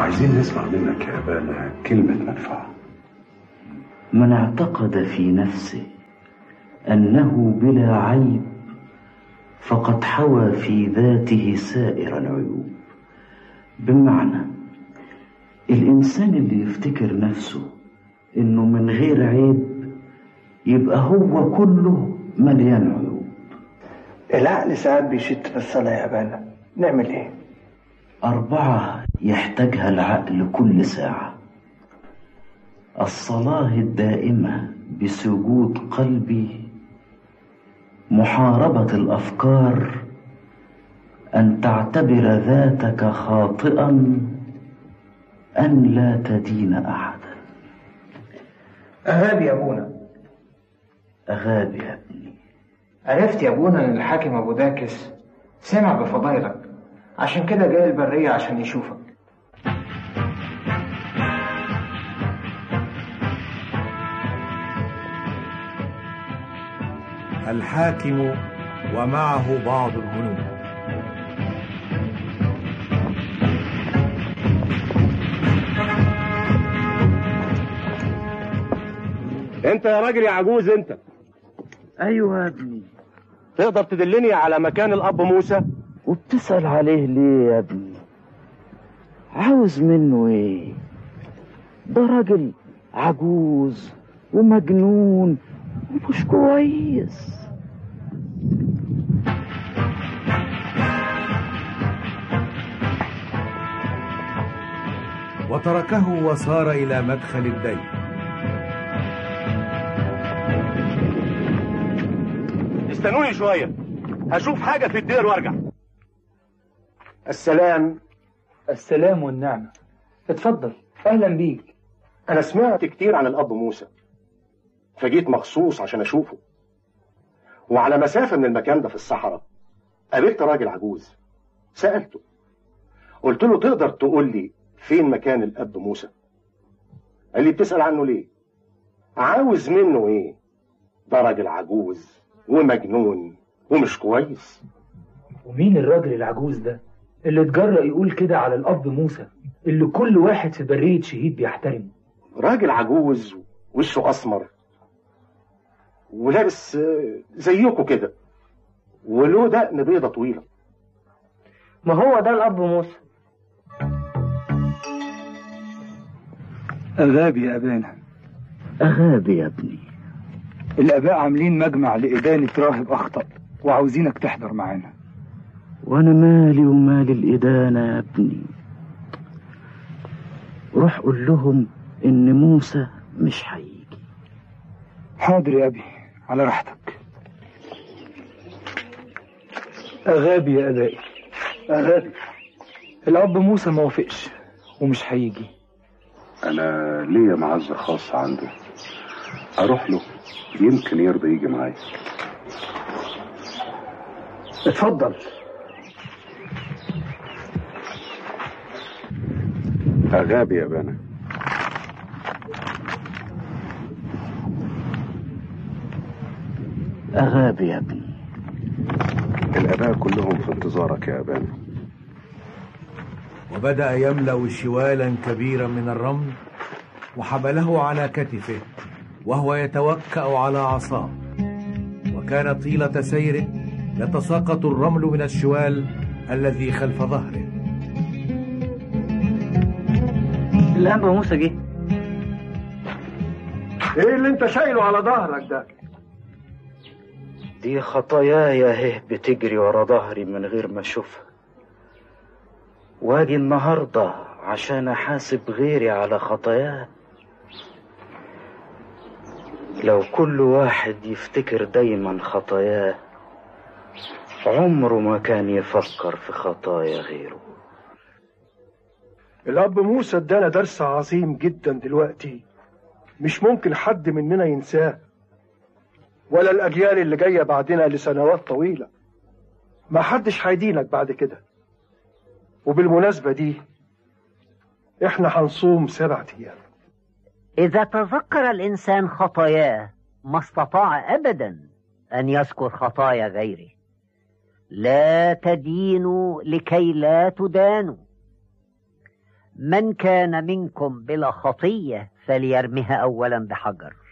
عايزين نسمع منك يا أبانا كلمة منفعة من اعتقد في نفسه أنه بلا عيب فقد حوى في ذاته سائر العيوب بمعنى الإنسان اللي يفتكر نفسه إنه من غير عيب يبقى هو كله مليان عيوب العقل ساعات بيشت في الصلاة يا أبانا نعمل إيه؟ أربعة يحتاجها العقل كل ساعة الصلاة الدائمة بسجود قلبي محاربة الأفكار أن تعتبر ذاتك خاطئا أن لا تدين أحدا أغاب يا أبونا أغاب يا ابني عرفت يا أبونا إن الحاكم أبو داكس سمع بفضايلك عشان كده جاي البرية عشان يشوفك الحاكم ومعه بعض الجنود انت يا راجل يا عجوز انت أيوة يا ابني تقدر تدلني على مكان الاب موسى وبتسأل عليه ليه يا ابني عاوز منه ايه ده راجل عجوز ومجنون ومش كويس وتركه وصار إلى مدخل الدين استنوني شويه هشوف حاجه في الدير وارجع السلام السلام والنعمة اتفضل أهلا بيك انا سمعت كتير عن الاب موسى فجيت مخصوص عشان اشوفه وعلى مسافه من المكان ده في الصحراء قابلت راجل عجوز سالته قلت له تقدر تقول لي فين مكان الاب موسى قال لي بتسال عنه ليه عاوز منه ايه ده راجل عجوز ومجنون ومش كويس ومين الراجل العجوز ده اللي اتجرأ يقول كده على الأب موسى اللي كل واحد في برية شهيد بيحترمه راجل عجوز وشه اسمر ولابس آه، زيكم كده وله دقن بيضة طويلة ما هو ده الأب موسى أغاب يا أبانا أغاب يا ابني الآباء عاملين مجمع لإدانة راهب أخطأ وعاوزينك تحضر معانا وأنا مالي ومال الإدانة يا ابني روح قول لهم إن موسى مش هيجي حاضر يا أبي على راحتك أغابي يا أبائي أغابي الأب موسى ما وافقش ومش هيجي أنا ليا معزة خاصة عنده أروح له يمكن يرضى يجي معايا اتفضل أغاب يا بنا أغاب يا ابني الآباء كلهم في انتظارك يا أبانا وبدأ يملأ شوالا كبيرا من الرمل وحمله على كتفه وهو يتوكأ على عصاه وكان طيلة سيره يتساقط الرمل من الشوال الذي خلف ظهره الأب موسى جه ايه اللي انت شايله على ظهرك ده دي خطاياي اهي بتجري ورا ظهري من غير ما اشوفها واجي النهارده عشان احاسب غيري على خطاياه لو كل واحد يفتكر دايما خطاياه عمره ما كان يفكر في خطايا غيره الأب موسى ادانا درس عظيم جدا دلوقتي مش ممكن حد مننا ينساه ولا الأجيال اللي جاية بعدنا لسنوات طويلة ما حدش هيدينك بعد كده وبالمناسبة دي احنا هنصوم سبعة أيام إذا تذكر الإنسان خطاياه ما استطاع أبدا أن يذكر خطايا غيره لا تدينوا لكي لا تدانوا من كان منكم بلا خطية فليرمها أولا بحجر